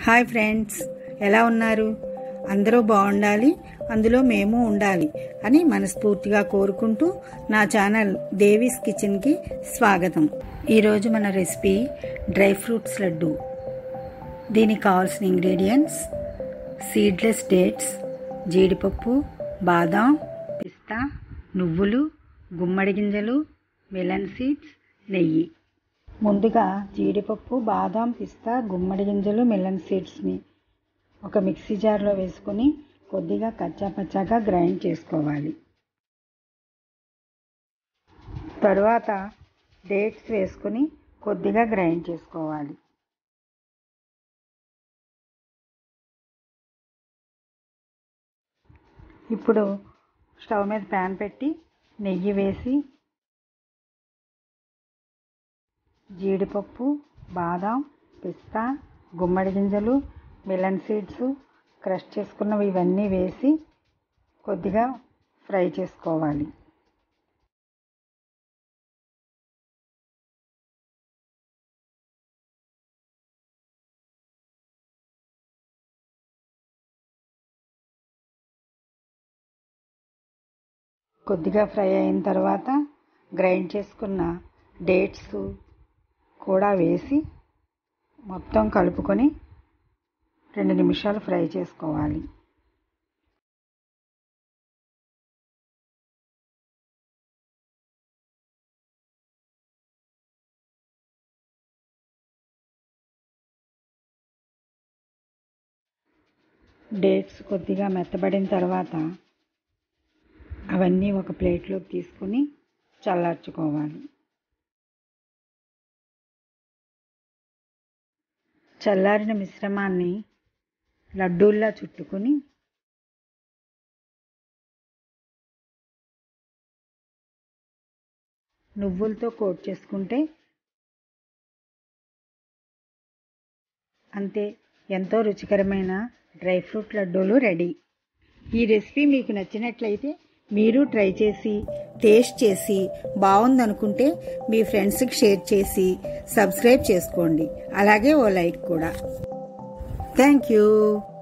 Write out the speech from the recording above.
hi friends ఎలా ఉన్నారు అందరూ బాగుండాలి అందులో మేము ఉండాలి అని మనస్ఫూర్తిగా కోరుకుంటూ నా ఛానల్ దేవీస్ కిచెన్కి స్వాగతం ఈరోజు మన రెసిపీ డ్రై ఫ్రూట్స్ లడ్డు దీనికి కావాల్సిన ఇంగ్రీడియంట్స్ సీడ్లెస్ డేట్స్ జీడిపప్పు బాదాం పిస్తా నువ్వులు గుమ్మడి గింజలు మెలన్ సీడ్స్ నెయ్యి ముందుగా జీడిపప్పు బాదాం పిస్తా గుమ్మడి గింజలు మెలన్ సీడ్స్ని ఒక మిక్సీ జార్లో వేసుకొని కొద్దిగా కచ్చాపచ్చాగా గ్రైండ్ చేసుకోవాలి తరువాత డేట్స్ వేసుకొని కొద్దిగా గ్రైండ్ చేసుకోవాలి ఇప్పుడు స్టవ్ మీద ప్యాన్ పెట్టి నెయ్యి వేసి జీడిపప్పు బాదాం పిస్తా గుమ్మడి గింజలు మిలన్ సీడ్స్ క్రష్ చేసుకున్నవి ఇవన్నీ వేసి కొద్దిగా ఫ్రై చేసుకోవాలి కొద్దిగా ఫ్రై అయిన తర్వాత గ్రైండ్ చేసుకున్న డేట్స్ కూడా వేసి మొత్తం కలుపుకొని రెండు నిమిషాలు ఫ్రై చేసుకోవాలి డేట్స్ కొద్దిగా మెత్తబడిన తర్వాత అవన్నీ ఒక ప్లేట్లోకి తీసుకుని చల్లార్చుకోవాలి చల్లారిన మిశ్రమాన్ని లడ్డూల్లా చుట్టుకుని నువ్వులతో కోట్ చేసుకుంటే అంతే ఎంతో రుచికరమైన డ్రై ఫ్రూట్ లడ్డూలు రెడీ ఈ రెసిపీ మీకు నచ్చినట్లయితే మీరు ట్రై చేసి టేస్ట్ చేసి బాగుందనుకుంటే మీ ఫ్రెండ్స్కి షేర్ చేసి సబ్స్క్రైబ్ చేసుకోండి అలాగే ఓ లైక్ కూడా థ్యాంక్ యూ